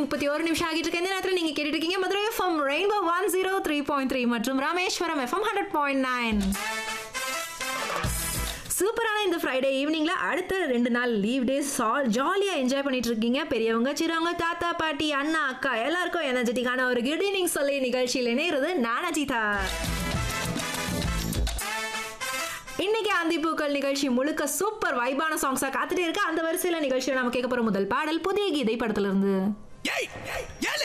முப்பத்தி ஒரு நிமிஷம் ஆகிட்டு இருக்க இந்த நேரத்தில் நீங்க கேட்டுட்டு இருக்கீங்க Madurai FM rainbow one zero three point three மற்றும் Rameswaram FM hundred point nine சூப்பரான இந்த ஃப்ரைடே ஈவினிங்ல அடுத்த ரெண்டு நாள் லீவ் டேஸ் ஜாலியா என்ஜாய் பண்ணிட்டு இருக்கீங்க பெரியவங்க சிறவங்க தாத்தா பாட்டி அண்ணா அக்கா எல்லாருக்கும் எனர்ஜெட்டிக்கான ஒரு குட் ஈவினிங் சொல்லி நிகழ்ச்சியில் இணைகிறது நானஜிதா இன்னைக்கு அந்திப்பூக்கள் நிகழ்ச்சி முழுக்க சூப்பர் வைபான சாங்ஸா காத்துட்டே இருக்கு அந்த வரிசையில நிகழ்ச்சியில நம்ம கேட்க போற முதல் பாடல் புதிய கீதை படத்துல இருந்து ஏய் ஏய்